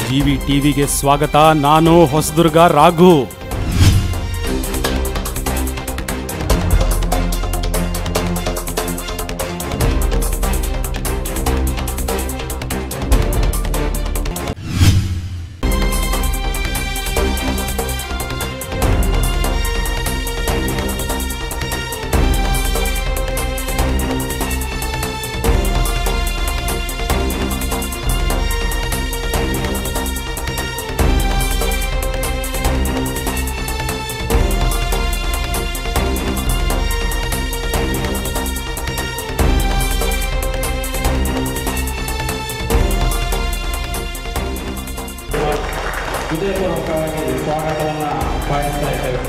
G V ಟಿವಿಗೆ ಸ್ವಾಗತ ನಾನು ಹೊಸದುರ್ಗ ರಾಘು ಹೃದಯಪೂರ್ವಕವಾಗಿ ಸ್ವಾಗತವನ್ನು ಬಯಸ್ತಾ ಇದ್ದೇವೆ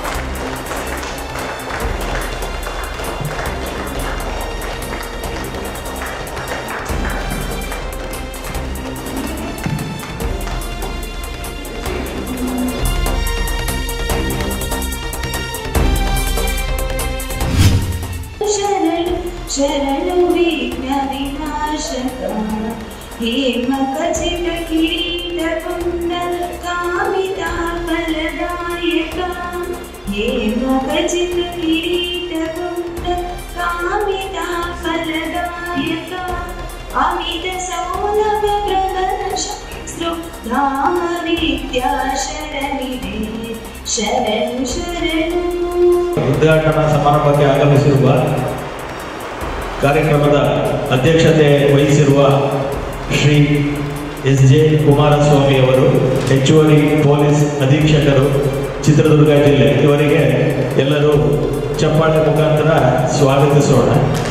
ಶರಣು ಶರಣು ವಿಘ್ನ ವಿನಾಶಕ ಹೇಮ ಖಚಿತ ಕಿರೀಟ ಕುಂಡಲ ಕಾಮಿತ ಫಲದಾಯಕ ಹೇಮ ಖಚಿತ ಕಿರೀಟ ಕುಂಡಲ ಕಾಮಿತ ಫಲದಾಯಕ ಅಮಿತ ಸೌಲಭ್ಯ ಪ್ರಬಲ ಧಾಮ ವಿದ್ಯಾ ಶರಣಿದೆ ಶರಣು ಶರಣು ಉದ್ಘಾಟನಾ ಸಮಾರಂಭಕ್ಕೆ ಆಗಮಿಸಿರುವ ಕಾರ್ಯಕ್ರಮದ ಅಧ್ಯಕ್ಷತೆ ವಹಿಸಿರುವ ಶ್ರೀ ಎಸ್ ಜೆ ಕುಮಾರಸ್ವಾಮಿ ಅವರು ಹೆಚ್ಚುವರಿ ಪೊಲೀಸ್ ಅಧೀಕ್ಷಕರು ಚಿತ್ರದುರ್ಗ ಜಿಲ್ಲೆ ಇವರಿಗೆ ಎಲ್ಲರೂ ಚಪ್ಪಾಳೆ ಮುಖಾಂತರ ಸ್ವಾಗತಿಸೋಣ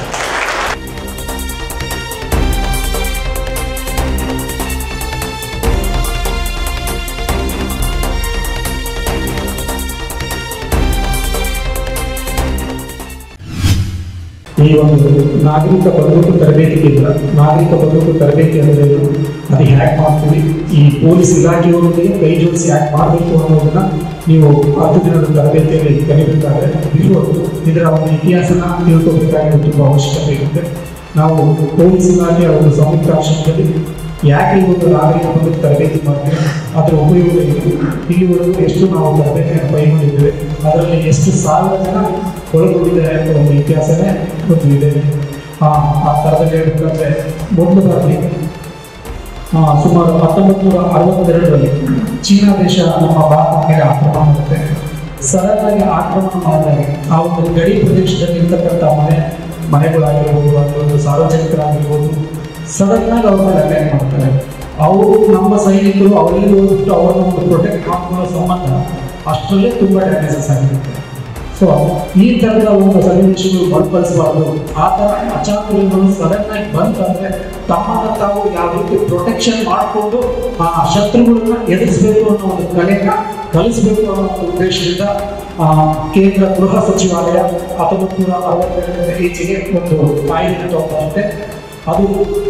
ಈ ಒಂದು ನಾಗರಿಕ ಬದುಕು ತರಬೇತಿ ಕೇಂದ್ರ ನಾಗರಿಕ ಬದುಕು ತರಬೇತಿ ಅಂದರೆ ಏನು? ಅದು ಹ್ಯಾಕ್ ಮಾಡ್ತೀವಿ ಈ ಪೊಲೀಸ್ ಇಲಾಖೆಯವರೊಂದಿಗೆ ಕೈ ಜೋಡಿಸಿ ಹ್ಯಾಕ್ ಮಾಡಬೇಕು ಅನ್ನೋದನ್ನ ನೀವು ಹತ್ತು ದಿನದ ತರಬೇತಿಯಲ್ಲಿ ಕಲಿಬೇಕಾದ್ರೆ ಬಿಫೋರ್ ಇದರ ಒಂದು ಇತಿಹಾಸನ ತಿಳ್ಕೊಬೇಕಾಗಿರೋ ತುಂಬ ಅವಶ್ಯಕತೆ ಇರುತ್ತೆ ನಾವು ಪೊಲೀಸ್ ಇಲಾಖೆಯ ಒಂದು ಸಂಯುಕ್ತ ಆಶ್ರಮದಲ್ಲಿ ಯಾಕೆ ಈ ಒಂದು ನಾಗರಿಕ ಬದುಕು ತರಬೇತಿ ಮಾಡ್ತೀವಿ ಅದರ ಉಪಯೋಗ ಏನು ಇಲ್ಲಿವರೆಗೂ ಎಷ್ಟು ನಾವು ತರಬೇತಿಯನ್ನು ಕೈಗೊಂಡಿದ್ದೇವೆ ಅದರಲ್ಲಿ ಎಷ್ಟು ಸಾವಿರ ಜನ ಒಳಗೊಂಡಿದ್ದಾರೆ ಅಂತ ಒಂದು ಇತಿಹಾಸನೇ ಒಂದು ಇದೆ ಆ ಆ ಥರದಲ್ಲಿ ಹೇಳ್ಬೇಕಂದ್ರೆ ಮೊದಲದಾಗಿ ಆ, ಸುಮಾರು ಹತ್ತೊಂಬತ್ತು ನೂರ ಅರವತ್ತೆರಡರಲ್ಲಿ ಚೀನಾ ದೇಶ ನಮ್ಮ ಭಾರತದ ಮೇಲೆ ಆಕ್ರಮಣ ಮಾಡುತ್ತೆ ಸಡನ್ ಆಗಿ ಆಕ್ರಮಣ ಮಾಡಿದಾಗ ಆ ಒಂದು ಗಡಿ ಪ್ರದೇಶದಲ್ಲಿ ಇರ್ತಕ್ಕಂಥ ಮನೆ ಮನೆಗಳಾಗಿರ್ಬೋದು ಅಥವಾ ಒಂದು ಸಾರ್ವಜನಿಕರಾಗಿರ್ಬೋದು ಸಡನ್ ಆಗಿ ಅವ್ರ ಮೇಲೆ ಅಟ್ಯಾಕ್ ಮಾಡ್ತಾರೆ ಅವರು ನಮ್ಮ ಸೈನಿಕರು ಅವರಲ್ಲಿ ಹೋಗ್ಬಿಟ್ಟು ಅವರನ್ನ ಒಂದು ಪ್ರೊಟೆಕ್ಟ್ ಮಾಡ್ಕೊಳ್ಳೋ ಸಂಬಂಧ ಅಷ್ಟರಲ್ಲೇ ತುಂಬ ಡ್ಯಾಮೇಜಸ್ ಆಗಿರುತ್ತೆ ಸೊ ಈ ಥರದ ಒಂದು ಸನ್ನಿವೇಶಗಳು ಮರುಕಳಿಸಬಾರ್ದು ಆ ಥರ ಅಚಾತುರ್ಯಗಳು ಸಡನ್ ಆಗಿ ಬಂತಂದ್ರೆ ತಮ್ಮನ್ನ ತಾವು ಯಾವ ರೀತಿ ಪ್ರೊಟೆಕ್ಷನ್ ಮಾಡಿಕೊಂಡು ಆ ಶತ್ರುಗಳನ್ನ ಎದುರಿಸಬೇಕು ಅನ್ನೋ ಒಂದು ಕಲೆನ ಕಲಿಸಬೇಕು ಅನ್ನೋ ಒಂದು ಉದ್ದೇಶದಿಂದ ಆ, ಕೇಂದ್ರ ಗೃಹ ಸಚಿವಾಲಯ ಹತ್ತೊಂಬತ್ತು ನೂರ ಅರವತ್ತೆರಡರಿಂದ ಈಚೆಗೆ ಒಂದು ಕಾಯ್ದೆ ತಗೊಂಡೆ ಅದು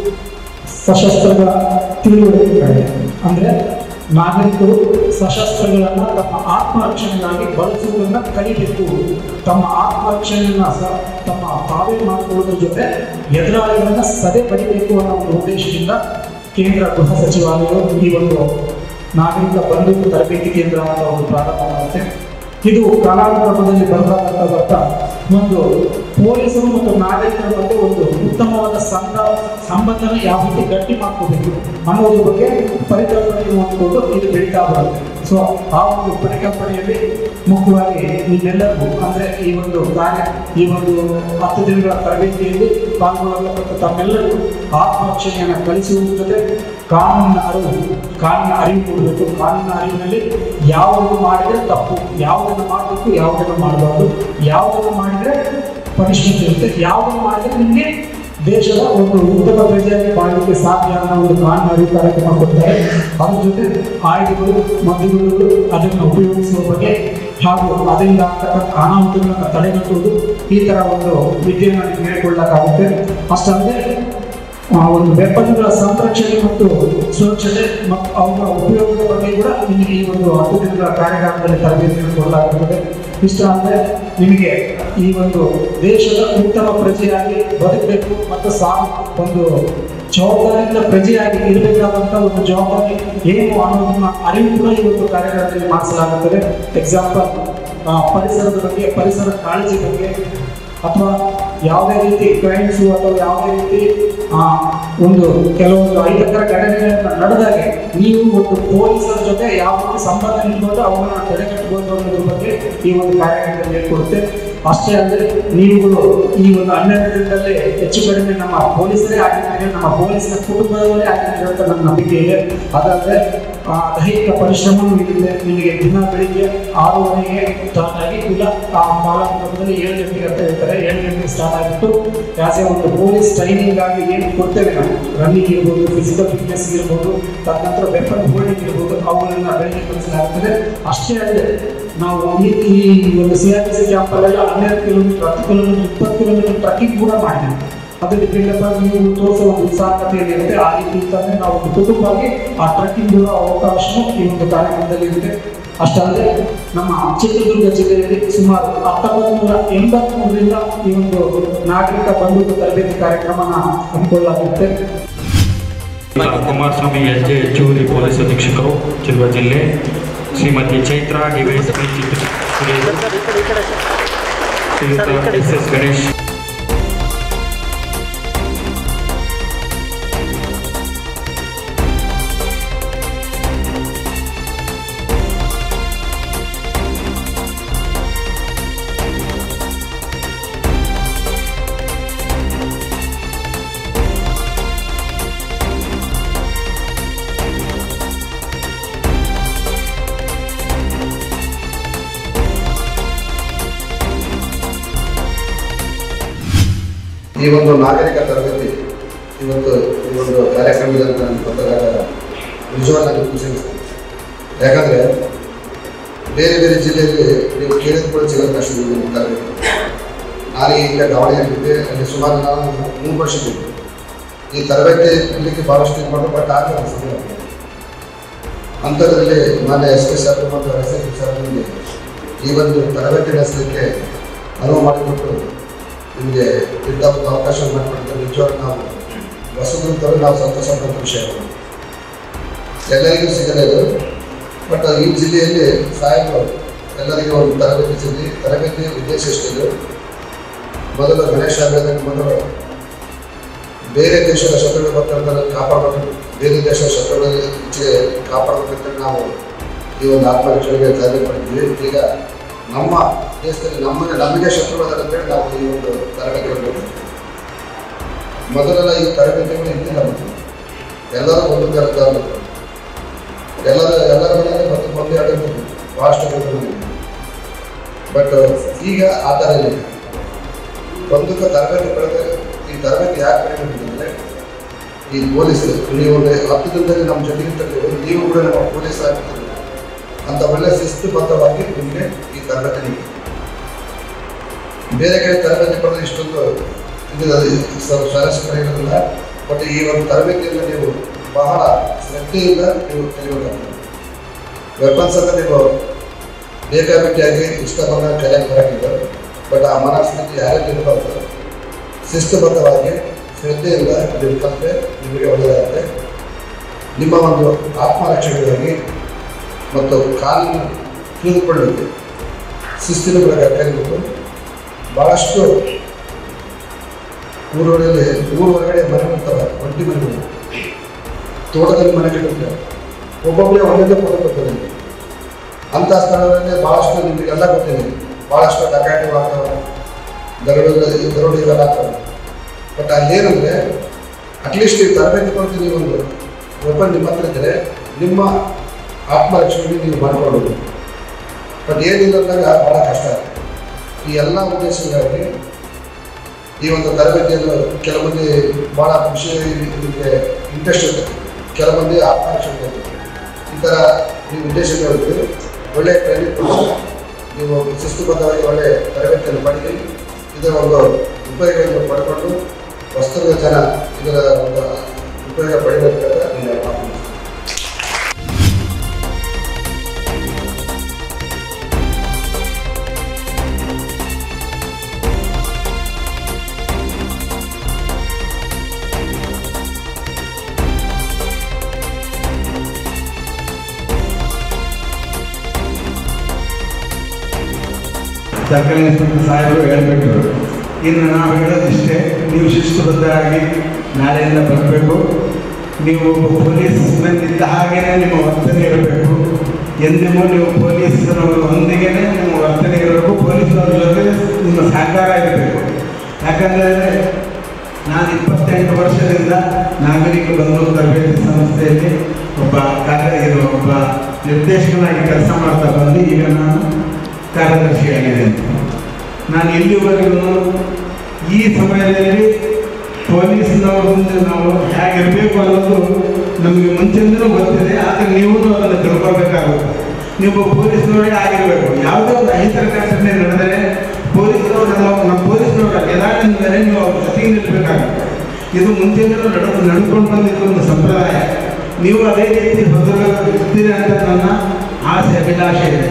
ಸಶಸ್ತ್ರಗಳ ತಿಳುವಳಿಕೆ ಕಾಯ್ದೆ ಅಂದ್ರೆ ನಾಗರಿಕರು ಸಶಸ್ತ್ರಗಳನ್ನ ತಮ್ಮ ಆತ್ಮರಕ್ಷಣೆಗಾಗಿ ಬಳಸುವುದನ್ನ ಕಲಿಬೇಕು ತಮ್ಮ ಆತ್ಮರಕ್ಷಣೆಯನ್ನ ಸ ತಮ್ಮ ತಾವೇ ಮಾಡಿಕೊಳ್ಳೋದ್ರ ಜೊತೆ ಎದುರಾಳಿಗಳನ್ನ ಸದೆ ಪಡಿಬೇಕು ಅನ್ನೋ ಒಂದು ಉದ್ದೇಶದಿಂದ ಕೇಂದ್ರ ಗೃಹ ಸಚಿವಾಲಯವು ಈ ಒಂದು ನಾಗರಿಕ ಬಂದೂಕು ತರಬೇತಿ ಕೇಂದ್ರ ಅಂತ ಒಂದು ಪ್ರಾರಂಭ ಮಾಡುತ್ತೆ ಇದು ಕಾಲಾನುಕ್ರಮದಲ್ಲಿ ಬರ್ತಾ ಬರ್ತಾ ಬರ್ತಾ ಒಂದು ಪೊಲೀಸರು ಮತ್ತು ನಾಗರಿಕರ ಮಧ್ಯೆ ಒಂದು ಉತ್ತಮವಾದ ಸಂಘ ಸಂಬಂಧನ ಯಾವ ರೀತಿ ಗಟ್ಟಿ ಮಾಡ್ಕೋಬೇಕು ಅನ್ನೋದ್ರ ಬಗ್ಗೆ ಪರಿಕಲ್ಪನೆಯನ್ನು ಹೊಂದ್ಕೊಂಡು ಇದು ಬೆಳೀತಾ ಬರುತ್ತೆ ಸೊ ಆ ಒಂದು ಪರಿಕಲ್ಪನೆಯಲ್ಲಿ ಮುಖ್ಯವಾಗಿ ನಿಮ್ಮೆಲ್ಲರಿಗೂ ಅಂದ್ರೆ ಈ ಒಂದು ಕಾರ್ಯ ಈ ಒಂದು ಹತ್ತು ದಿನಗಳ ತರಬೇತಿಯಲ್ಲಿ ಪಾಲ್ಗೊಳ್ಳತಕ್ಕಂಥ ತಮ್ಮೆಲ್ಲರಿಗೂ ಆತ್ಮರಕ್ಷಣೆಯನ್ನು ಕಲಿಸುವುದ್ರ ಜೊತೆ ಕಾನೂನಿನ ಅರಿವು ಕಾನೂನಿನ ಅರಿವು ಮೂಡಬೇಕು ಕಾನೂನಿನ ಅರಿವಿನಲ್ಲಿ ಯಾವುದನ್ನು ಮಾಡಿದ್ರೆ ತಪ್ಪು ಯಾವುದನ್ನು ಮಾಡಬೇಕು ಯಾವುದನ್ನು ಮಾಡಬಾರ್ದು ಯಾವುದನ್ನು ಮಾಡಿದ್ರೆ ಪನಿಷ್ಮೆಂಟ್ ಇರುತ್ತೆ ಯಾವುದನ್ನು ಮಾಡಿದ್ರೆ ನಿಮಗೆ ದೇಶದ ಒಂದು ಉತ್ತಮ ಪ್ರಜೆಯಾಗಿ ಮಾಡಲಿಕ್ಕೆ ಸಾಧ್ಯ ಅನ್ನೋ ಒಂದು ಕಾನೂನು ಅರಿವು ಕಾರ್ಯಕ್ರಮ ಕೊಡ್ತಾರೆ ಅದ್ರ ಜೊತೆ ಆಯುಧಗಳು ಮದ್ದುಗಳು ಅದನ್ನು ಉಪಯೋಗಿಸುವ ಬಗ್ಗೆ ಹಾಗೂ ಅದರಿಂದ ಆಗ್ತಕ್ಕಂಥ ಅನಾಹುತಗಳನ್ನು ತಡೆಗಟ್ಟುವುದು ಈ ತರ ಒಂದು ವಿದ್ಯೆಯನ್ನು ನಿಮ್ಗೆ ಹೇಳ್ಕೊಳ್ಳಕ್ಕಾಗುತ್ತೆ ಅಷ್ಟಲ್ಲದೆ ಆ ಒಂದು ವೆಪನ್ಗಳ ಸಂರಕ್ಷಣೆ ಮತ್ತು ಸುರಕ್ಷತೆ ಮತ್ತು ಅವುಗಳ ಉಪಯೋಗದ ಬಗ್ಗೆ ಕೂಡ ನಿಮಗೆ ಈ ಒಂದು ಹತ್ತು ದಿನಗಳ ಕಾರ್ಯಕ್ರಮದಲ್ಲಿ ತರಬೇತಿಯನ್ನು ಕೊಡಲಾಗುತ್ತದೆ ಇಷ್ಟ ಅಂದರೆ ನಿಮಗೆ ಈ ಒಂದು ದೇಶದ ಉತ್ತಮ ಪ್ರಜೆಯಾಗಿ ಬದುಕಬೇಕು ಮತ್ತು ಸಾ ಒಂದು ಜವಾಬ್ದಾರಿಯಿಂದ ಪ್ರಜೆಯಾಗಿ ಇರಬೇಕಾದಂತ ಒಂದು ಜವಾಬ್ದಾರಿ ಏನು ಅನ್ನೋದನ್ನ ಅರಿವು ಕೂಡ ಈ ಒಂದು ಕಾರ್ಯಕ್ರಮದಲ್ಲಿ ಮಾಡಿಸಲಾಗುತ್ತದೆ ಎಕ್ಸಾಂಪಲ್ ಪರಿಸರದ ಬಗ್ಗೆ ಪರಿಸರ ಕಾಳಜಿ ಬಗ್ಗೆ ಅಥವಾ ಯಾವುದೇ ರೀತಿ ಕ್ರೈಮ್ಸು ಅಥವಾ ಯಾವುದೇ ರೀತಿ ಆ, ಒಂದು ಕೆಲವೊಂದು ಅಹಿತಕರ ಘಟನೆಗಳನ್ನ ನಡೆದಾಗ ನೀವು ಒಂದು ಪೊಲೀಸರ ಜೊತೆ ಯಾವ ರೀತಿ ಸಂಬಂಧ ಇಟ್ಕೊಂಡು ಅವುಗಳನ್ನ ತಡೆಗಟ್ಟಬಹುದು ಅನ್ನೋದ್ರ ಬಗ್ಗೆ ಈ ಒಂದು ಕಾರ್ಯಕ್ರಮದಲ್ಲಿ ಹೇಳ್ಕೊಡುತ್ತೆ ಅಷ್ಟೇ ಅಂದರೆ ನೀವುಗಳು ಈ ಒಂದು ಹನ್ನೆರಡು ದಿನದಲ್ಲಿ ಹೆಚ್ಚು ಕಡಿಮೆ ನಮ್ಮ ಪೊಲೀಸರೇ ಆಗಿರ್ತಾರೆ ನಮ್ಮ ಪೊಲೀಸರ ಕುಟುಂಬದವರೇ ಆಗಿರ್ತಾರೆ ಅಂತ ನನ್ನ ನಂಬಿಕೆ ಇದೆ ಅದಾದ್ರೆ ಆ, ದೈಹಿಕ ಪರಿಶ್ರಮ ನಿಮಗೆ ನಿಮಗೆ ದಿನ ಬೆಳಿಗ್ಗೆ ಆರೂವರೆಗೆ ಸ್ಟಾರ್ಟ್ ಆಗಿ ಇಲ್ಲ ಆ ಕಾಲಕ್ರಮದಲ್ಲಿ ಏಳು ಗಂಟೆಗೆ ಅಂತ ಹೇಳ್ತಾರೆ ಏಳು ಗಂಟೆಗೆ ಸ್ಟಾರ್ಟ್ ಆಗಿಬಿಟ್ಟು ಆಸ್ ಎ ಒಂದು ಪೊಲೀಸ್ ಟ್ರೈನಿಂಗ್ ಆಗಿ ಏನು ಕೊಡ್ತೇವೆ ನಾವು ರನ್ನಿಂಗ್ ಇರ್ಬೋದು ಫಿಸಿಕಲ್ ಫಿಟ್ನೆಸ್ ಇರ್ಬೋದು ತದನಂತರ ವೆಪನ್ ಹೋಲ್ಡಿಂಗ್ ಇರ್ಬೋದು ಅವುಗಳನ್ನ ಬೆಳಿಗ್ಗೆ ಕಲಿಸಲಾಗುತ್ತದೆ ಅಷ್ಟೇ ಅಲ್ಲದೆ ನಾವು ಈ ಈ ಒಂದು ಸಿ ಆರ್ ಪಿ ಸಿ ಕ್ಯಾಂಪಲ್ಲೆಲ್ಲ ಹನ್ನೆರಡು ಕಿಲೋಮೀಟರ್ ಹತ್ತು ಕಿಲೋಮೀಟರ್ ಇಪ್ಪತ್ತು ಕಿಲೋಮೀಟರ್ ಟ್ರಕ್ಕಿಂಗ್ ಕೂಡ ಮಾಡಿದ್ದೀವಿ ಅದು ಡಿಪೆಂಡ್ ಅಪಾನ್ ನೀವು ತೋರಿಸೋ ಒಂದು ಉತ್ಸಾಹತೆ ಏನಿರುತ್ತೆ ಆ ರೀತಿ ಅಂತಂದ್ರೆ ನಾವು ಒಂದು ಕುಟುಂಬವಾಗಿ ಆ ಟ್ರಕ್ಕಿಂಗ್ ಕೂಡ ಅವಕಾಶ ಈ ಒಂದು ಕಾರ್ಯಕ್ರಮದಲ್ಲಿ ಇರುತ್ತೆ ಅಷ್ಟಲ್ಲದೆ ನಮ್ಮ ಚಿತ್ರದುರ್ಗ ಜಿಲ್ಲೆಯಲ್ಲಿ ಸುಮಾರು ಹತ್ತೊಂಬತ್ತು ನೂರ ಎಂಬತ್ಮೂರರಿಂದ ಈ ಒಂದು ನಾಗರಿಕ ಬಂಧುತ್ವ ತರಬೇತಿ ಕಾರ್ಯಕ್ರಮನ ಹಮ್ಮಿಕೊಳ್ಳಲಾಗುತ್ತೆ ಈಗ ಕುಮಾರಸ್ವಾಮಿ ಎಸ್ ಜೆ ಹೆಚ್ಚುವರಿ ಪೊಲೀಸ್ ಅಧೀಕ್ಷಕರು ಚಿಲ್ವ ಜಿಲ್ಲೆ ಶ್ರೀಮತಿ ಚೈತ್ರ ಡಿವೈಎಸ್ಪಿ ಚಿತ್ರ ಶ್ರೀಯುತ ಎಸ್ ಎಸ್ ಗಣೇಶ್ ಈ ಒಂದು ನಾಗರಿಕ ತರಬೇತಿ ಇವತ್ತು ಈ ಒಂದು ಕಾರ್ಯಕ್ರಮದಲ್ಲಿ ನಾನು ಬಂದಾಗ ನಿಜವಾದ ಖುಷಿ ಅನಿಸ್ತದೆ ಯಾಕಂದರೆ ಬೇರೆ ಬೇರೆ ಜಿಲ್ಲೆಯಲ್ಲಿ ನೀವು ಕೇಳಿದ ಕೂಡ ಸಿಗೋದು ಕಷ್ಟ ಈ ಒಂದು ತರಬೇತಿ ನಾನು ಈಗ ದಾವಣಗೆರೆಯಲ್ಲಿದ್ದೆ ಅಲ್ಲಿ ಸುಮಾರು ನಾನು ಮೂರು ವರ್ಷ ಇದ್ದೆ ಈ ತರಬೇತಿ ಇರಲಿಕ್ಕೆ ಭಾಳಷ್ಟು ಇದು ಮಾಡೋದು ಬಟ್ ಆಗಲ್ಲ ಅನ್ಸುತ್ತೆ ಅಂಥದ್ರಲ್ಲಿ ಮಾನ್ಯ ಎಸ್ ಕೆ ಸರ್ ಮತ್ತು ಎಸ್ ಎಸ್ ಸರ್ ನಮಗೆ ಈ ಒಂದು ತರಬೇತಿ ನಡೆಸಲಿಕ್ಕೆ ಅನುವು ಮಾಡಿಕೊಟ್ಟು ನಿಮಗೆ ಇಂಥ ಒಂದು ಅವಕಾಶ ಮಾಡಿಕೊಡ್ತಾರೆ ನಿಜವಾಗ ನಾವು ಹೊಸದಂತರೂ ನಾವು ಸಂತೋಷ ಪಡುವಂಥ ವಿಷಯ ಎಲ್ಲರಿಗೂ ಸಿಗಲ್ಲ ಇದು ಬಟ್ ಈ ಜಿಲ್ಲೆಯಲ್ಲಿ ಸಾಹೇಬರು ಎಲ್ಲರಿಗೂ ಒಂದು ತರಬೇತಿ ಸಿಗಲಿ ತರಬೇತಿಯ ಉದ್ದೇಶ ಎಷ್ಟಿದೆ ಮೊದಲು ಗಣೇಶ ಹಬ್ಬದ ಮೊದಲು ಬೇರೆ ದೇಶದ ಶತ್ರುಗಳು ಬರ್ತಾರೆ ಕಾಪಾಡಬೇಕು ಬೇರೆ ದೇಶದ ಶತ್ರುಗಳ ಈಚೆಗೆ ಕಾಪಾಡಬೇಕಂತ ನಾವು ಈ ಒಂದು ಆತ್ಮರಕ್ಷಣೆಗೆ ತಯಾರಿ ಮಾಡಿದ್ವಿ ಈಗ ನಮ್ಮ ದೇಶದಲ್ಲಿ ನಮಗೆ ನಮಗೆ ಶತ್ರುಗಳಾದ ಅಂತೇಳಿ ನಾವು ಈ ಒಂದು ತರಬೇತಿಗಳನ್ನು ಕೊಡ್ತೀವಿ. ಮೊದಲೆಲ್ಲ ಈ ತರಬೇತಿಗಳು ಇದ್ದಿಲ್ಲ ಮತ್ತು ಎಲ್ಲರೂ ಒಂದು ಕರೆದ ಎಲ್ಲರ ಎಲ್ಲರ ಮನೆಯಲ್ಲಿ ಮತ್ತು ಒಂದೇ ಆಗಿರ್ಬೋದು ಭಾಳಷ್ಟು ಬಟ್ ಈಗ ಆ ಥರ ಇಲ್ಲ ಒಂದಕ್ಕೆ ತರಬೇತಿ ಪಡೆದ ಈ ತರಬೇತಿ ಯಾಕೆ ಪಡೆಯಬೇಕಂತಂದರೆ ಈ ಪೊಲೀಸರು ನೀವು ಒಂದು ಹತ್ತು ದಿನದಲ್ಲಿ ನಮ್ಮ ಜೊತೆಗೆ ಇರ್ತಕ್ಕಂಥ ನೀವು ಕೂಡ ನಮ್ಮ ಪೊಲೀಸ್ ಆಗ್ತೀರಿ ಅಂತ ಒಳ್ಳೆ ಶಿಸ್ತುಬದ್ಧವಾಗಿ ನಿಮಗೆ ಈ ತರಬೇತಿ ನೀಡಿ ಬೇರೆ ಕಡೆ ತರಬೇತಿ ಪಡೆದ ಇಷ್ಟೊಂದು ಇದು ಸರಸ್ವರ ಇರೋದಿಲ್ಲ ಬಟ್ ಈ ಒಂದು ತರಬೇತಿಯಿಂದ ನೀವು ಬಹಳ ಶ್ರದ್ಧೆಯಿಂದ ನೀವು ಕಲಿಬೇಕಾಗ್ತದೆ ವೆಪನ್ಸ್ ಅಂತ ನೀವು ಬೇಕಾಬಿಟ್ಟಿಯಾಗಿ ಇಷ್ಟ ಬಂದಾಗ ಕಲಿಯಕ್ಕೆ ಬರೋಂಗಿಲ್ಲ ಬಟ್ ಆ ಮನಸ್ಥಿತಿ ಯಾರಲ್ಲಿ ಇರಬಾರ್ದು ಶಿಸ್ತುಬದ್ಧವಾಗಿ ಶ್ರದ್ಧೆಯಿಂದ ನೀವು ಕಲಿತೆ ನಿಮಗೆ ಒಳ್ಳೆಯದಾಗುತ್ತೆ ನಿಮ್ಮ ಒಂದು ಆತ್ಮರಕ್ಷಣೆಗಾಗಿ ಮತ್ತು ಕಾನೂನು ತಿಳಿದುಕೊಳ್ಳಲಿಕ್ಕೆ ಶಿಸ್ತಿನ ಪ್ರಕಾರ ಕಲಿಬೇಕು ಭಾಳಷ್ಟು ಊರೊಳಗೆ ಊರ ಹೊರಗಡೆ ಮನೆ ಇರ್ತವೆ ಒಂಟಿ ಮನೆಗಳು ತೋಟದಲ್ಲಿ ಮನೆ ಕಟ್ಟಿರ್ತಾರೆ ಒಬ್ಬೊಬ್ಬರೇ ಒಂದೊಂದೇ ಫೋಟೋ ಕೊಡ್ತಾರೆ ಅಂಥ ಸ್ಥಳಗಳಲ್ಲಿ ಭಾಳಷ್ಟು ನಿಮಗೆಲ್ಲ ಗೊತ್ತಿದೆ ಭಾಳಷ್ಟು ಡಕಾಟಿಗಳು ಆಗ್ತವೆ ದರೋಡೆ ದರೋಡೆಗಳು ಆಗ್ತವೆ ಬಟ್ ಅಲ್ಲೇನಂದರೆ ಅಟ್ಲೀಸ್ಟ್ ಈ ತರಬೇತಿ ಕೊಡ್ತೀನಿ ಒಂದು ವೆಪನ್ ನಿಮ್ಮ ಹತ್ರ ಇದ್ದರೆ ನಿಮ್ಮ ಆತ್ಮರಕ್ಷಣೆಗೆ ನೀವು ಮಾಡ್ಕೊಳ್ಳೋದು ಬಟ್ ಏನಿಲ್ಲ ಅಂದಾಗ ಭಾಳ ಕಷ್ಟ ಈ ಎಲ್ಲ ಉದ್ದೇಶಗಳಿಗಾಗಿ ಈ ಒಂದು ತರಬೇತಿಯನ್ನು ಕೆಲವು ಮಂದಿ ಭಾಳ ಖುಷಿ ನಿಮಗೆ ಇಂಟ್ರೆಸ್ಟ್ ಇರುತ್ತೆ ಕೆಲವು ಮಂದಿ ಆತ್ಮರಕ್ಷಣೆ ಇರುತ್ತೆ ಈ ಥರ ನೀವು ಉದ್ದೇಶಗಳಿದ್ರೆ ಒಳ್ಳೆಯ ಟ್ರೈನಿಂಗ್ ಕೊಟ್ಟು ನೀವು ಶಿಸ್ತುಬದ್ಧವಾಗಿ ಒಳ್ಳೆಯ ತರಬೇತಿಯನ್ನು ಪಡೆದು ಇದರ ಒಂದು ಉಪಯೋಗವನ್ನು ಪಡ್ಕೊಂಡು ವಸ್ತುಗಳ ಜನ ಇದರ ಒಂದು ಉಪಯೋಗ ಪಡೆಯಬೇಕಂತ ನಾನು ಮಾತು ಸರ್ಕಲ್ ಇನ್ಸ್ಪೆಕ್ಟರ್ ಸಾಹೇಬರು ಹೇಳ್ಬಿಟ್ರು ಇನ್ನು ನಾವು ಹೇಳೋದಿಷ್ಟೇ ನೀವು ಶಿಸ್ತುಬದ್ಧರಾಗಿ ನಾಳೆಯಿಂದ ಬರಬೇಕು ನೀವು ಪೊಲೀಸ್ ಇದ್ದ ಹಾಗೇನೆ ನಿಮ್ಮ ವರ್ತನೆ ಇರಬೇಕು ಎಂದಿಗೂ ನೀವು ಪೊಲೀಸರೊಂದಿಗೆ ನಿಮ್ಮ ವರ್ತನೆ ಇರಬೇಕು ಪೊಲೀಸರ ಜೊತೆ ನಿಮ್ಮ ಸಹಕಾರ ಇರಬೇಕು ಯಾಕಂದರೆ ನಾನು ಇಪ್ಪತ್ತೆಂಟು ವರ್ಷದಿಂದ ನಾಗರಿಕ ಬಂಧು ತರಬೇತಿ ಸಂಸ್ಥೆಯಲ್ಲಿ ಒಬ್ಬ ಕಾರ್ಯ ಇದು ಒಬ್ಬ ನಿರ್ದೇಶಕನಾಗಿ ಕೆಲಸ ಮಾಡ್ತಾ ಬಂದು ಈಗ ನಾನು ಕಾರ್ಯದರ್ಶಿಯಾಗಿದ್ದೇನೆ ನಾನು ಇಲ್ಲಿವರೆಗೂ ಈ ಸಮಯದಲ್ಲಿ ಪೊಲೀಸ್ನವ್ರ ಮುಂದೆ ನಾವು ಹೇಗಿರಬೇಕು ಅನ್ನೋದು ನಮಗೆ ಮುಂಚೆಯಿಂದಲೂ ಗೊತ್ತಿದೆ ಆದರೆ ನೀವು ಅದನ್ನು ತಿಳ್ಕೊಳ್ಬೇಕಾಗುತ್ತೆ ನೀವು ಪೊಲೀಸ್ನವರೇ ಆಗಿರಬೇಕು ಯಾವುದೋ ಒಂದು ಅಹಿತರ ಘಟನೆ ನಡೆದರೆ ಪೊಲೀಸ್ನವರು ನಮ್ಮ ನಮ್ಮ ಪೊಲೀಸ್ನವರ ಎದಾಗಿಂದರೆ ನೀವು ಅವ್ರ ಜೊತೆಗೆ ನಿಲ್ಬೇಕಾಗುತ್ತೆ ಇದು ಮುಂಚೆಯಿಂದಲೂ ನಡೆ ನಡ್ಕೊಂಡು ಬಂದಿದ್ದು ಒಂದು ಸಂಪ್ರದಾಯ ನೀವು ಅದೇ ರೀತಿ ಹೊಂದಿರ್ತೀರಿ ಅಂತ ನನ್ನ ಆಸೆ ಅಭಿಲಾಷೆ ಇದೆ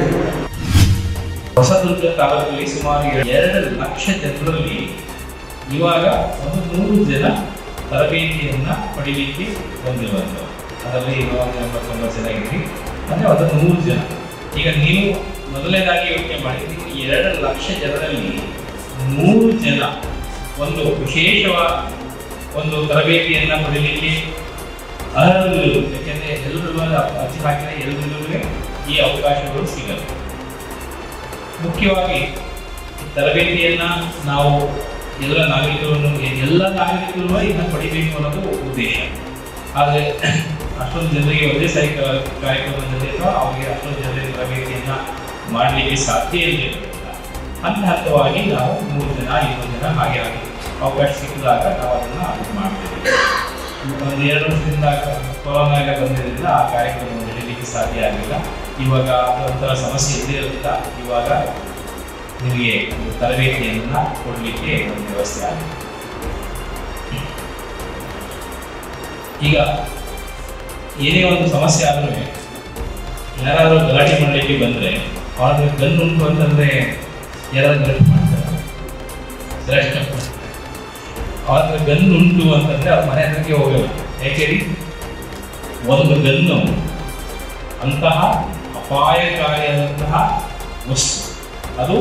ಹೊಸದುರ್ಗ ತಾಲೂಕಲ್ಲಿ ಸುಮಾರು ಎರಡು ಲಕ್ಷ ಜನರಲ್ಲಿ ಇವಾಗ ಒಂದು ನೂರು ಜನ ತರಬೇತಿಯನ್ನ ಪಡಿಲಿಕ್ಕೆ ಬಂದಿರುವಂಥದ್ದು ಅದರಲ್ಲಿ ಇವಾಗ ಎಂಬತ್ತೊಂಬತ್ತು ಜನ ಇದ್ರಿ ಅಂದರೆ ಒಂದು ನೂರು ಜನ ಈಗ ನೀವು ಮೊದಲನೇದಾಗಿ ಯೋಚನೆ ಮಾಡಿದ್ರಿ ಈ ಎರಡು ಲಕ್ಷ ಜನರಲ್ಲಿ ನೂರು ಜನ ಒಂದು ವಿಶೇಷವಾದ ಒಂದು ತರಬೇತಿಯನ್ನ ಪಡಿಲಿಕ್ಕೆ ಅರ್ಹರು ಯಾಕೆಂದರೆ ಎಲ್ಲರಿಗೂ ಅರ್ಜಿ ಹಾಕಿದರೆ ಎಲ್ಲರಿಗೂ ಈ ಅವಕಾಶಗಳು ಸಿಗಲ್ಲ ಮುಖ್ಯವಾಗಿ ಈ ತರಬೇತಿಯನ್ನ ನಾವು ಎಲ್ಲ ನಾಗರಿಕರನ್ನು ಎಲ್ಲ ನಾಗರಿಕರು ಇದನ್ನ ಪಡಿಬೇಕು ಅನ್ನೋದು ಉದ್ದೇಶ ಆದರೆ ಅಷ್ಟೊಂದು ಜನರಿಗೆ ಒಂದೇ ಸಾರಿ ಕ- ಕಾರ್ಯಕ್ರಮದಲ್ಲಿ ಅಥವಾ ಅವರಿಗೆ ಅಷ್ಟೊಂದು ಜನರಿಗೆ ತರಬೇತಿಯನ್ನ ಮಾಡಲಿಕ್ಕೆ ಸಾಧ್ಯ ಇರಲಿಲ್ಲ ಹಂತ ಹಂತವಾಗಿ ನಾವು ಮೂರು ಜನ ಇನ್ನೊಂದು ಜನ ಹಾಗೆ ಹಾಗೆ ಅವಕಾಶ ಸಿಕ್ಕಿದಾಗ ನಾವು ಅದನ್ನು ಅದು ಮಾಡ್ತೇವೆ ಒಂದು ಎರಡು ವರ್ಷದಿಂದ ಕೊರೋನಾ ಎಲ್ಲ ಬಂದಿದ್ದರಿಂದ ಆ ಕಾರ್ಯಕ್ರಮ ನಡೀಲಿಕ್ಕೆ ಸಾಧ್ಯ ಆಗಲಿಲ್ಲ ಇವಾಗ ಒಂಥರ ಸಮಸ್ಯೆ ಇದ್ದಿರೋದ್ರಿಂದ ಇವಾಗ ನಿಮಗೆ ಒಂದು ತರಬೇತಿಯನ್ನ ಕೊಡಲಿಕ್ಕೆ ಒಂದು ವ್ಯವಸ್ಥೆ ಆಗಿದೆ ಈಗ ಏನೇ ಒಂದು ಸಮಸ್ಯೆ ಆದ್ರೂ ಯಾರಾದರೂ ಗಲಾಟೆ ಮಾಡಲಿಕ್ಕೆ ಬಂದರೆ ಅವ್ರಿಗೆ ಗನ್ ಉಂಟು ಅಂತಂದರೆ ಯಾರಾದ್ರೂ ಗಲಾಟೆ ಮಾಡ್ತಾರೆ ಶ್ರೇಷ್ಠ ಅವ್ರ ಗನ್ ಉಂಟು ಅಂತಂದರೆ ಅವ್ರ ಮನೆ ಹತ್ರಕ್ಕೆ ಹೋಗಲ್ಲ ಯಾಕೆ ಒಂದು ಗನ್ನು ಅಂತಹ ಅಪಾಯಕಾರಿಯಾದಂತಹ ವಸ್ತು ಅದು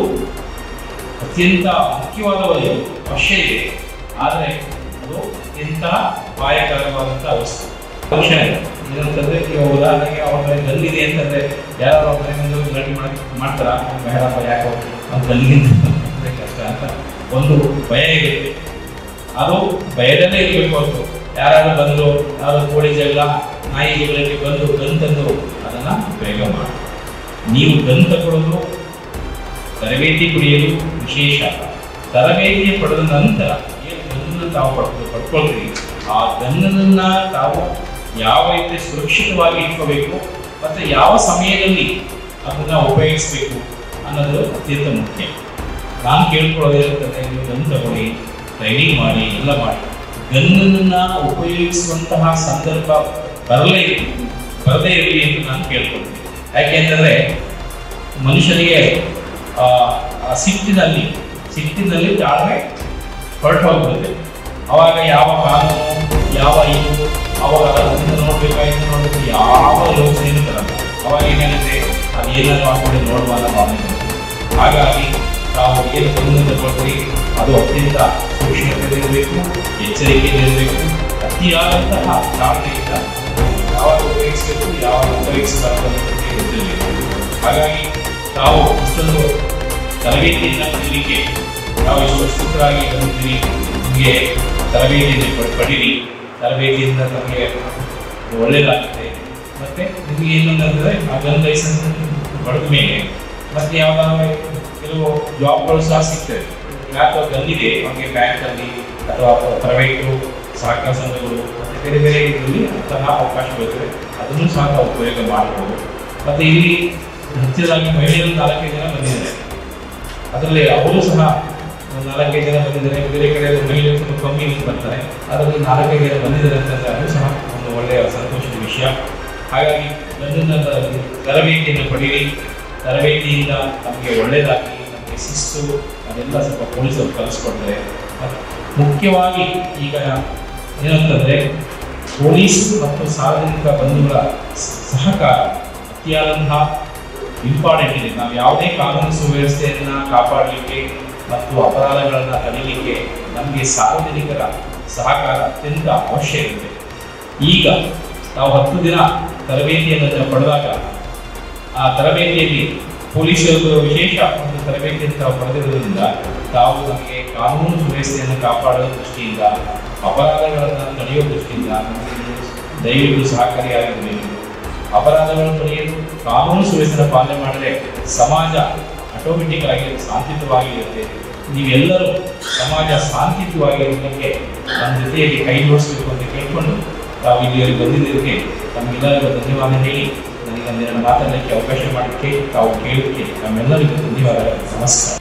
ಅತ್ಯಂತ ಮುಖ್ಯವಾದ ಒಂದು ಅವಶ್ಯ ಇದೆ ಆದರೆ ಅದು ಅತ್ಯಂತ ಅಪಾಯಕರವಾದಂತಹ ವಸ್ತು ಅವಶ್ಯ ಇದೆ ಏನಂತಂದ್ರೆ ಈಗ ಉದಾಹರಣೆಗೆ ಅವ್ರ ಮನೆ ಗಲ್ಲಿದೆ ಅಂತಂದ್ರೆ ಯಾರು ಅವ್ರ ಮನೆ ಮುಂದೆ ಹೋಗಿ ಗಲಾಟೆ ಮಾಡಿ ಮಾಡ್ತಾರ ಬೇಡಪ್ಪ ಯಾಕೋ ಅವ್ನ ಗಲ್ಲಿಂದ ಕಷ್ಟ ಅಂತ ಒಂದು ಭಯ ಇರುತ್ತೆ ಅದು ಭಯದಲ್ಲೇ ಇರಬೇಕು ಹೊರತು ಯಾರು ಬಂದು ಯಾರು ಕೋಳಿ ಜಗಳ ನಾಯಿ ಜಗಳಕ್ಕೆ ಬಂದು ಗನ್ ತಂದು ಅದನ್ನ ಬೇಗ ಮಾಡಿ ನೀವು ಗನ್ ತಗೊಳ್ಳೋದು ತರಬೇತಿ ಪಡೆಯಲು ವಿಶೇಷ ತರಬೇತಿ ಪಡೆದ ನಂತರ ಏನು ಗನ್ನನ್ನು ತಾವು ಪಡ್ಕೊ ಪಡ್ಕೊಳ್ತೀರಿ ಆ ಗನ್ನನ್ನ ತಾವು ಯಾವ ರೀತಿ ಸುರಕ್ಷಿತವಾಗಿ ಇಟ್ಕೋಬೇಕು ಮತ್ತು ಯಾವ ಸಮಯದಲ್ಲಿ ಅದನ್ನ ಉಪಯೋಗಿಸಬೇಕು ಅನ್ನೋದು ಅತ್ಯಂತ ಮುಖ್ಯ ನಾನು ಕೇಳ್ಕೊಳ್ಳೋದೇನಂತಂದ್ರೆ ನೀವು ಗನ್ ತಗೊಳ್ಳಿ ಟ್ರೈನಿಂಗ್ ಮಾಡಿ ಎಲ್ಲ ಮಾಡಿ ಗನ್ನನ್ನ ಉಪಯೋಗಿಸುವಂತಹ ಸಂದರ್ಭ ಬರಲೇ ಬರದೇ ಇರಲಿ ಎಂದು ನಾನು ಕೇಳ್ಕೊಳ್ತೀನಿ ಯಾಕೆಂತಂದ್ರೆ ಮನುಷ್ಯನಿಗೆ ಆ ಆ ಸಿಟ್ಟಿನಲ್ಲಿ ಸಿಟ್ಟಿನಲ್ಲಿ ತಾಳ್ಮೆ ಹೊರಟು ಹೋಗ್ಬಿಡುತ್ತೆ ಅವಾಗ ಯಾವ ಕಾನೂನು ಯಾವ ಇದು ಅವಾಗ ಅದನ್ನ ನೋಡ್ಬೇಕಾ ಇದನ್ನ ನೋಡ್ಬೇಕು ಯಾವ ಯೋಚನೆಯೂ ಬರಲ್ಲ ಅವಾಗ ಏನಾಗುತ್ತೆ ಅದು ಏನಾದ್ರು ಹಾಕೊಂಡು ನೋಡುವಾಗ ಭಾವನೆ ಬರುತ್ತೆ. ಹಾಗಾಗಿ ನಾವು ಏನು ಗಮನ ತಗೊಳ್ತೀವಿ ಅದು ಅತ್ಯಂತ ಸೂಕ್ಷ್ಮತೆಯಲ್ಲಿರಬೇಕು ಎಚ್ಚರಿಕೆಯಲ್ಲಿರಬೇಕು ಅತಿಯಾದಂತಹ ತಾಳ್ಮೆಯಿಂದ ಯಾವಾಗ ಉಪಯೋಗಿಸಬೇಕು ಯಾವಾಗ ಉಪಯೋಗಿಸಬಾರದು ಅನ್ನೋದಕ್ಕೆ ಗೊತ್ತಿರಬೇಕು ಹಾಗಾಗಿ ತಾವು ಇಷ್ಟೊಂದು ತರಬೇತಿಯನ್ನು ಪಡೀಲಿಕ್ಕೆ ನಾವು ಇಷ್ಟು ಸೂತ್ರರಾಗಿ ಬಂದಿದ್ದೀರಿ ನಿಮಗೆ ತರಬೇತಿಯನ್ನು ಪಡ್- ಪಡೀರಿ ತರಬೇತಿಯಿಂದ ನಮಗೆ ಒಳ್ಳೆಯದಾಗುತ್ತೆ ಮತ್ತೆ ನಿಮಗೆ ಏನಂತಂದ್ರೆ ಆ ಗನ್ ಲೈಸೆನ್ಸ್ ಪಡೆದ ಮೇಲೆ ಮತ್ತೆ ಯಾವ್ದಾದ್ರು ಕೆಲವು ಜಾಬ್ಗಳು ಸಹ ಸಿಗ್ತವೆ ಯಾಕೆ ಗನ್ನಿದೆ ಅವನಿಗೆ ಬ್ಯಾಂಕಲ್ಲಿ ಅಥವಾ ಪ್ರೈವೇಟು ಸಹಕಾರ ಸಂಘಗಳು ಮತ್ತೆ ಬೇರೆ ಬೇರೆ ಇದರಲ್ಲಿ ಅಂತಹ ಅವಕಾಶಗಳಿವೆ ಅದನ್ನು ಸಹ ನಾವು ಉಪಯೋಗ ಮಾಡಬಹುದು ಮತ್ತೆ ಇಲ್ಲಿ ಹೆಚ್ಚಿನದಾಗಿ ಮಹಿಳೆಯರು ನಾಲ್ಕೈದು ಜನ ಬಂದಿದ್ದಾರೆ ಅದರಲ್ಲಿ ಅವರು ಸಹ ಒಂದು ನಾಲ್ಕೈದು ಜನ ಬಂದಿದ್ದಾರೆ ಬೇರೆ ಕಡೆ ಮಹಿಳೆಯರು ಸ್ವಲ್ಪ ಕಮ್ಮಿ ಬರ್ತಾರೆ ಅದರಲ್ಲಿ ನಾಲ್ಕೈದು ಜನ ಬಂದಿದ್ದಾರೆ ಅಂತಂದ್ರೆ ಅದು ಸಹ ಒಂದು ಒಳ್ಳೆಯ ಸಂತೋಷದ ವಿಷಯ ಹಾಗಾಗಿ ನನ್ನನ್ನು ತರಬೇತಿಯನ್ನು ಪಡೀರಿ ತರಬೇತಿಯಿಂದ ನಮಗೆ ಒಳ್ಳೆಯದಾಗಿ ನಮಗೆ ಶಿಸ್ತು ಅದೆಲ್ಲ ಸ್ವಲ್ಪ ಪೊಲೀಸರು ಕಲಿಸ್ಕೊಡ್ತಾರೆ ಮತ್ತು ಮುಖ್ಯವಾಗಿ ಈಗ ಏನಂತಂದರೆ ಪೊಲೀಸ್ ಮತ್ತು ಸಾರ್ವಜನಿಕ ಬಂಧುಗಳ ಸ- ಸಹಕಾರ ಅತಿಯಾದಂತಹ ಇಂಪಾರ್ಟೆಂಟ್ ಇದೆ ನಾವು ಯಾವುದೇ ಕಾನೂನು ಸುವ್ಯವಸ್ಥೆಯನ್ನ ಕಾಪಾಡಲಿಕ್ಕೆ ಮತ್ತು ಅಪರಾಧಗಳನ್ನ ತಡೆಯಲಿಕ್ಕೆ ನಮಗೆ ಸಾರ್ವಜನಿಕರ ಸಹಕಾರ ಅತ್ಯಂತ ಅವಶ್ಯಕ ಇದೆ ಈಗ ನಾವು ಹತ್ತು ದಿನ ತರಬೇತಿಯನ್ನು ಪಡೆದಾಗ ಆ ತರಬೇತಿಯಲ್ಲಿ ಪೊಲೀಸರು ವಿಶೇಷ ಒಂದು ತರಬೇತಿಯನ್ನು ತಾವು ಪಡೆದಿರುವುದರಿಂದ ತಾವು ನಮಗೆ ಕಾನೂನು ಸುವ್ಯವಸ್ಥೆಯನ್ನು ಕಾಪಾಡುವ ದೃಷ್ಟಿಯಿಂದ ಅಪರಾಧಗಳನ್ನು ತಡೆಯುವ ದೃಷ್ಟಿಯಿಂದ ನಮಗೆ ದಯವಿಟ್ಟು ಸಹಕಾರಿಯಾಗಿರಬೇಕು ಅಪರಾಧಗಳನ್ನು ತಡೆಯಲು ಕಾನೂನು ಸುವ್ಯವಸ್ಥೆಯನ್ನು ಪಾಲನೆ ಮಾಡಿದ್ರೆ ಸಮಾಜ ಆಟೋಮೆಟಿಕ್ ಆಗಿ ಶಾಂತಿಯುತವಾಗಿರುತ್ತೆ ನೀವೆಲ್ಲರೂ ಸಮಾಜ ಶಾಂತಿಯುತವಾಗಿರುವುದಕ್ಕೆ ನಮ್ಮ ಜೊತೆಯಲ್ಲಿ ಕೈ ಜೋಡಿಸಬೇಕು ಅಂತ ಕೇಳಿಕೊಂಡು ತಾವು ಇಲ್ಲಿವರೆಗೆ ಬಂದಿದ್ದಕ್ಕೆ ತಮಗೆಲ್ಲರಿಗೂ ಧನ್ಯವಾದ ಹೇಳಿ ನನಗೆ ಒಂದೆರಡು ಮಾತಾಡಲಿಕ್ಕೆ ಅವಕಾಶ ಮಾಡಲಿಕ್ಕೆ ತಾವು ಕೇಳಲಿಕ್ಕೆ ನಮ್ಮೆಲ್ಲರಿಗೂ ಧನ್ಯವಾದ ನಮಸ್ಕಾರ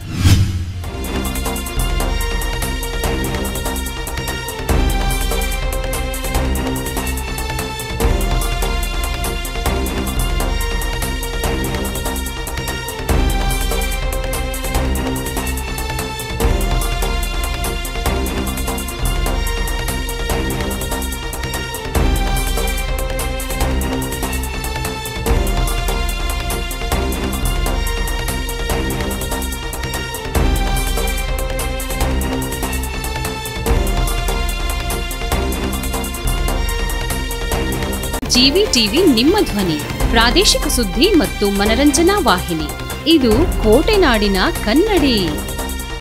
ಜಿವಿ ಟಿವಿ ನಿಮ್ಮ ಧ್ವನಿ ಪ್ರಾದೇಶಿಕ ಸುದ್ದಿ ಮತ್ತು ಮನರಂಜನಾ ವಾಹಿನಿ ಇದು ಕೋಟೆನಾಡಿನ ಕನ್ನಡಿ